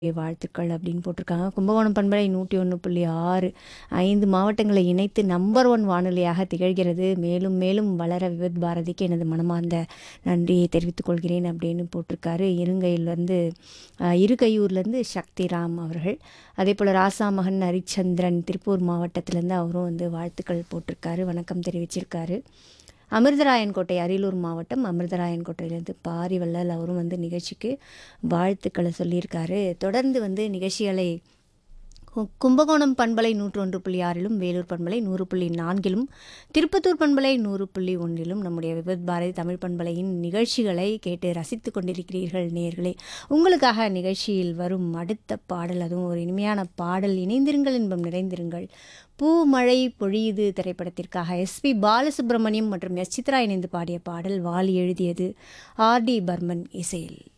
வாழ்த்துக்கள் அப்படின்னு போட்டிருக்காங்க கும்பகோணம் பண்பலை நூற்றி ஒன்று புள்ளி ஆறு ஐந்து மாவட்டங்களை இணைத்து நம்பர் ஒன் வானொலியாக திகழ்கிறது மேலும் மேலும் வளர விவத் பாரதிக்கு எனது மனமார்ந்த நன்றியை தெரிவித்துக் கொள்கிறேன் அப்படின்னு போட்டிருக்காரு இருங்கையிலேருந்து இருகையூர்லேருந்து சக்திராம் அவர்கள் அதே போல் ராசா மகன் ஹரிச்சந்திரன் திருப்பூர் மாவட்டத்திலேருந்து அவரும் வந்து வாழ்த்துக்கள் போட்டிருக்காரு வணக்கம் தெரிவிச்சிருக்காரு அமிர்தராயன் கோட்டை அரியலூர் மாவட்டம் அமிர்தராயன் கோட்டையிலேருந்து பாரிவள்ளல் அவரும் வந்து நிகழ்ச்சிக்கு வாழ்த்துக்களை சொல்லியிருக்காரு தொடர்ந்து வந்து நிகழ்ச்சிகளை கு- கும்பகோணம் பண்பலை நூற்று ஒன்று புள்ளி ஆறிலும் வேலூர் பண்பலை நூறு புள்ளி நான்கிலும் திருப்பத்தூர் பண்பலை நூறு புள்ளி ஒன்றிலும் நம்முடைய விபத் பாரதி தமிழ் பண்பலையின் நிகழ்ச்சிகளை கேட்டு ரசித்து கொண்டிருக்கிறீர்கள் நேயர்களே உங்களுக்காக நிகழ்ச்சியில் வரும் அடுத்த பாடல் அதுவும் ஒரு இனிமையான பாடல் இணைந்திருங்கள் இன்பம் நிறைந்திருங்கள் பூ மழை பொழியுது திரைப்படத்திற்காக எஸ்பி பாலசுப்ரமணியம் மற்றும் எஸ் சித்ரா இணைந்து பாடிய பாடல் வாலி எழுதியது ஆர் டி பர்மன் இசையில்